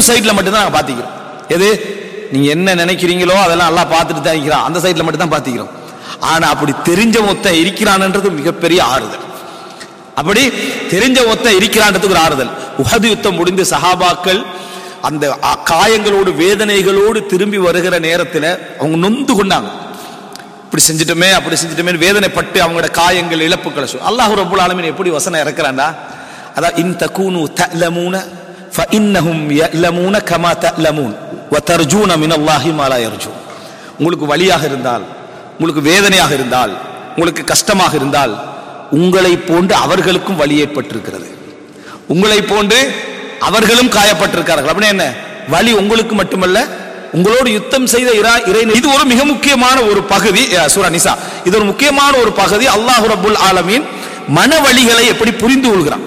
ஒரு சைடுல மட்டும்தான் நாங்க பாத்திக்கிறோம் எது நீங்க என்ன நினைக்கிறீங்களோ அதெல்லாம் அல்லாஹ் பார்த்துட்டு தான் இருக்கிறான் அந்த சைடுல மட்டும் தான் பாத்திக்கிறோம் ஆனா அப்படி தெரிஞ்ச மொத்தம் இருக்கிறான்ன்றது மிகப்பெரிய ஆறுதல் அப்படி தெரிஞ்ச ஒத்த இருக்கிறான்றதுக்கு ஒரு ஆறுதல் உஹது யுத்தம் முடிந்து சஹாபாக்கள் அந்த அ- காயங்களோடு வேதனைகளோடு திரும்பி வருகிற நேரத்தில் அவங்க நொந்து கொண்டாங்க இப்படி செஞ்சிட்டோமே அப்படி செஞ்சிட்டோமே வேதனைப்பட்டு அவங்களோட காயங்கள் இழப்புகளை சொல் அல்லாஹ் ரப்புல் ஆலமீன் எப்படி வசனம் இறக்குறான்டா அதான் இன் தகூனு தஅலமூன ஃபஇன்னஹும் யஅலமூன கமா தஅலமூன் வதர்ஜூன மினல்லாஹி மா லா யர்ஜூன் உங்களுக்கு வலியாக இருந்தால் உங்களுக்கு வேதனையாக இருந்தால் உங்களுக்கு கஷ்டமாக இருந்தால் உங்களை போன்று அவர்களுக்கும் வலி ஏற்பட்டிருக்கிறது உங்களை போன்று அவர்களும் காயப்பட்டிருக்கிறார்கள் அப்படின்னா என்ன வலி உங்களுக்கு மட்டுமல்ல உங்களோடு யுத்தம் செய்த இரா இறை இது ஒரு மிக முக்கியமான ஒரு பகுதி அஹ், சூரா நிசா இது ஒரு முக்கியமான ஒரு பகுதி அல்லாஹ் ரப்புல் ஆலமீன் மன வழிகளை எப்படி புரிந்து கொள்கிறான்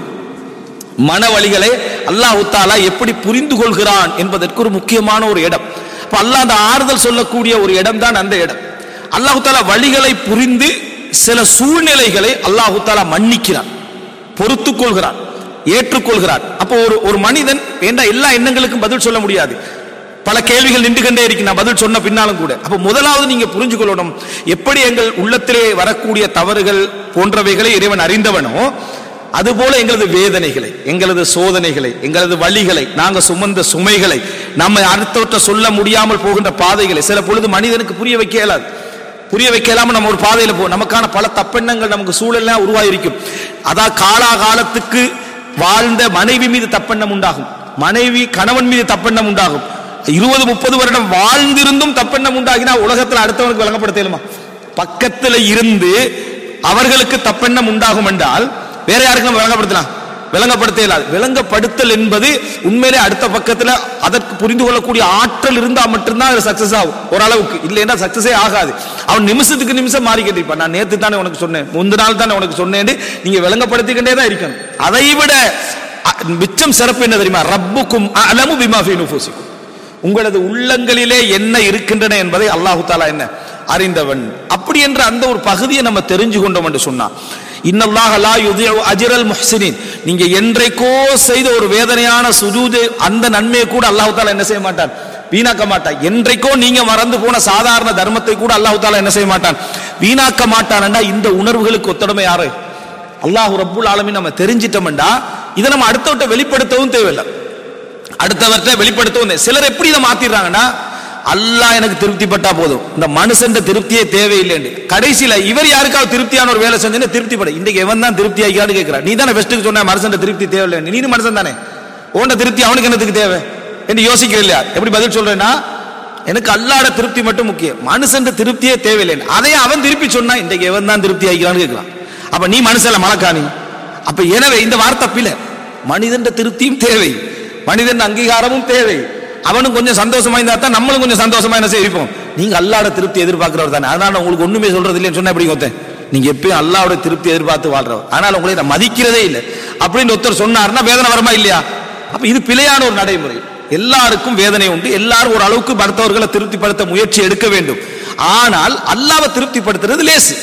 மன வழிகளை அல்லாஹ் தாலா எப்படி புரிந்து கொள்கிறான் என்பதற்கு ஒரு முக்கியமான ஒரு இடம் அப்ப அல்லாஹ் அந்த ஆறுதல் சொல்லக்கூடிய ஒரு இடம் தான் அந்த இடம் அல்லாஹ் தாலா வழிகளை புரிந்து சில சூழ்நிலைகளை அல்லாஹ் தாலா மன்னிக்கிறான் பொறுத்துக் கொள்கிறான் ஏற்றுக்கொள்கிறான் அப்போ ஒரு ஒரு மனிதன் வேண்ட எல்லா எண்ணங்களுக்கும் பதில் சொல்ல முடியாது பல கேள்விகள் நின்று கொண்டே இருக்கு நான் பதில் சொன்ன பின்னாலும் கூட அப்ப முதலாவது நீங்க புரிஞ்சு கொள்ளணும் எப்படி எங்கள் உள்ளத்திலே வரக்கூடிய தவறுகள் போன்றவைகளை இறைவன் அறிந்தவனோ அதுபோல எங்களது வேதனைகளை எங்களது சோதனைகளை எங்களது வழிகளை நாங்க சுமந்த சுமைகளை நம்ம அடுத்தவற்ற சொல்ல முடியாமல் போகின்ற பாதைகளை சில பொழுது மனிதனுக்கு புரிய வைக்க இயலாது புரிய வைக்கலாம நம்ம ஒரு பாதையில போ நமக்கான பல தப்பெண்ணங்கள் நமக்கு சூழல்லாம் உருவாயிருக்கும் அதான் காலாகாலத்துக்கு வாழ்ந்த மனைவி மீது தப்பெண்ணம் உண்டாகும் மனைவி கணவன் மீது தப்பெண்ணம் உண்டாகும் இருபது முப்பது வருடம் வாழ்ந்திருந்தும் தப்பெண்ணம் உண்டாகினா உலகத்துல அடுத்தவனுக்கு விளங்கப்படுத்தலுமா பக்கத்துல இருந்து அவர்களுக்கு தப்பெண்ணம் உண்டாகும் என்றால் வேற யாருக்கு நம்ம விளங்கப்படுத்தலாம் விளங்கப்படுத்த இயலாது விளங்கப்படுத்தல் என்பது உண்மையிலே அடுத்த பக்கத்துல அதற்கு புரிந்து கொள்ளக்கூடிய ஆற்றல் இருந்தா மட்டும்தான் அது சக்சஸ் ஆகும் ஓரளவுக்கு இல்லைன்னா சக்சஸே ஆகாது அவன் நிமிஷத்துக்கு நிமிஷம் மாறி கேட்டிருப்பான் நான் நேத்து தானே உனக்கு சொன்னேன் முந்த நாள் தானே உனக்கு சொன்னேன் நீங்க விளங்கப்படுத்திக்கிட்டே தான் இருக்கணும் அதை விட அ- மிச்சம் சிறப்பு என்ன தெரியுமா ரப்புக்கும் அலமு பிமா ஃபீ நுஃபூசிக்கும் உங்களது உள்ளங்களிலே என்ன இருக்கின்றன என்பதை அல்லாஹு தாலா என்ன அறிந்தவன் அப்படி என்ற அந்த ஒரு பகுதியை நம்ம தெரிஞ்சு கொண்டோம் என்று சொன்னா இன்னல்லாஹ லா யுதிஉ அஜ்ரல் முஹ்சினின் நீங்க என்றைக்கோ செய்த ஒரு வேதனையான சுஜூது அந்த நன்மையை கூட அல்லாஹு தாலா என்ன செய்ய மாட்டான் வீணாக்க மாட்டான் என்றைக்கோ நீங்க மறந்து போன சாதாரண தர்மத்தை கூட அல்லாஹு தாலா என்ன செய்ய மாட்டான் வீணாக்க மாட்டான்டா இந்த உணர்வுகளுக்கு ஒத்தடமை யாரு அல்லாஹ் ரப்புல் ஆலமீன் நம்ம தெரிஞ்சிட்டோம்டா இதை நம்ம அடுத்தவட்ட வெளிப்படுத்தவும் தேவையில்லை அடுத்தவர்கிட்ட வெளிப்படுத்தவும் தேவை. சிலர் எப்படி இதை மாத்திடுறாங்கன்னா அல்லாஹ் எனக்கு திருப்தி பட்டா போதும் இந்த மனுஷன் திருப்தியே தேவையில்லைன்னு கடைசியில இவர் யாருக்காவது திருப்தியான ஒரு வேலை செஞ்சேன்னு திருப்தி பட இன்றைக்கு எவன் தான் திருப்தி ஆகியான்னு கேட்கிறான் நீ தானே பெஸ்ட்டுக்கு சொன்ன மனுஷன் திருப்தி தேவையில்லை நீ மனுஷன் தானே உன்ட திருப்தி அவனுக்கு என்னத்துக்கு தேவை என்று யோசிக்கிற இல்லையா எப்படி பதில் சொல்றேன்னா எனக்கு அல்லாட திருப்தி மட்டும் முக்கியம் மனுஷன் திருப்தியே தேவையில்லைன்னு அதையும் அவன் திருப்பி சொன்னா இன்றைக்கு எவன் தான் திருப்தி ஆகிறான்னு கேட்கிறான் அப்ப நீ மனுஷன்ல மலக்காணி அப்ப எனவே இந்த வார்த்தை பில மனிதன் திருப்தியும் தேவை மனிதன் அங்கீகாரமும் தேவை அவனும் கொஞ்சம் சந்தோஷமா இருந்தா தான் நம்மளும் கொஞ்சம் சந்தோஷமா என்ன செய்வோம் நீங்க அல்லாட திருப்தி எதிர்பார்க்கிறவர் தானே அதனால உங்களுக்கு ஒண்ணுமே சொல்றது இல்லைன்னு சொன்னா எப்படி ஒருத்தன் நீங்க எப்பயும் அல்லாவோட திருப்தி எதிர்பார்த்து வாழ்றவர் ஆனால் உங்களை நான் மதிக்கிறதே இல்லை அப்படின்னு ஒருத்தர் சொன்னாருன்னா வேதனை வருமா இல்லையா அப்ப இது பிழையான ஒரு நடைமுறை எல்லாருக்கும் வேதனை உண்டு எல்லாரும் ஒரு அளவுக்கு அடுத்தவர்களை திருப்திப்படுத்த முயற்சி எடுக்க வேண்டும் ஆனால் அல்லாவை திருப்திப்படுத்துறது லேசு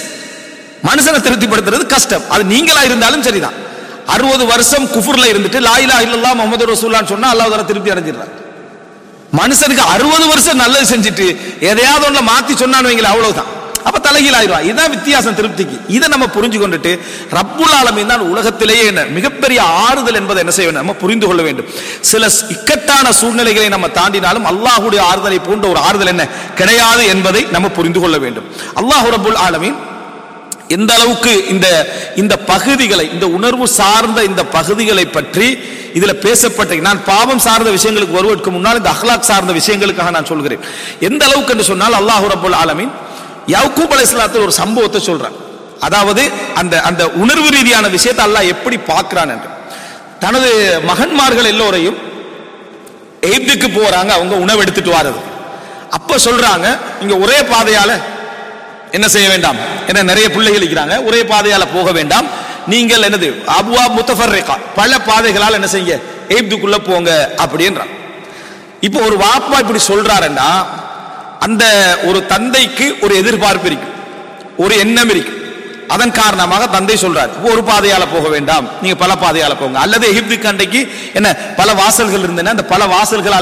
மனுஷனை திருப்திப்படுத்துறது கஷ்டம் அது நீங்களா இருந்தாலும் சரிதான் அறுபது வருஷம் குஃபுர்ல இருந்துட்டு லாயிலா இல்லல்லா முகமது ரசூல்லான்னு சொன்னா அல்லாஹ் தஆலா திருப்தி அடைஞ்சிடுறாங்க மனுஷனுக்கு அறுபது வருஷம் நல்லது செஞ்சுட்டு எதையாவது ஒண்ணு மாத்தி சொன்னான்னு வைங்களேன் அவ்வளவுதான் அப்ப தலைகீழ் ஆயிடுவான் இதுதான் வித்தியாசம் திருப்திக்கு இதை நம்ம புரிஞ்சு கொண்டுட்டு ரப்புல் ஆலமீன் தான் உலகத்திலேயே என்ன மிகப்பெரிய ஆறுதல் என்பதை என்ன செய்ய வேண்டும் நம்ம புரிந்து கொள்ள வேண்டும் சில இக்கட்டான சூழ்நிலைகளை நம்ம தாண்டினாலும் அல்லாஹ்வுடைய ஆறுதலை போன்ற ஒரு ஆறுதல் என்ன கிடையாது என்பதை நம்ம புரிந்து கொள்ள வேண்டும் அல்லாஹ் ரப்புல் ஆலமீன் எந்த அளவுக்கு இந்த இந்த பகுதிகளை இந்த உணர்வு சார்ந்த இந்த பகுதிகளை பற்றி இதுல பேசப்பட்ட நான் பாவம் சார்ந்த விஷயங்களுக்கு வருவதற்கு முன்னால் இந்த அஹ்லாக் சார்ந்த விஷயங்களுக்காக நான் சொல்கிறேன் எந்த அளவுக்கு என்று சொன்னால் அல்லாஹ் ரப்புல் ஆலமீன் யக்கூப் அலைஹிஸ்ஸலாத்து ஒரு சம்பவத்தை சொல்றான் அதாவது அந்த அந்த உணர்வு ரீதியான விஷயத்தை அல்லாஹ் எப்படி பார்க்கிறான் என்று தனது மகன்மார்கள் எல்லோரையும் எய்ப்துக்கு போறாங்க அவங்க உணவு எடுத்துட்டு வாரது அப்ப சொல்றாங்க இங்க ஒரே பாதையால என்ன செய்ய வேண்டாம் என்ன நிறைய பிள்ளைகள் இருக்கிறாங்க ஒரே பாதையால போக வேண்டாம் நீங்கள் என்னது அபுவா முத்தஃபர்ரிகா பல பாதைகளால் என்ன செய்ய எய்ப்துக்குள்ள போங்க அப்படின்றான் இப்போ ஒரு வாப்பா இப்படி சொல்றாருன்னா அந்த ஒரு தந்தைக்கு ஒரு எதிர்பார்ப்பு இருக்கு ஒரு எண்ணம் இருக்கு அதன் காரணமாக தந்தை சொல்றார் இப்போ ஒரு பாதையால போக வேண்டாம் நீங்க பல பாதையால போங்க அல்லது எகிப்துக்கு அன்றைக்கு என்ன பல வாசல்கள் இருந்தன அந்த பல வாசல்களால்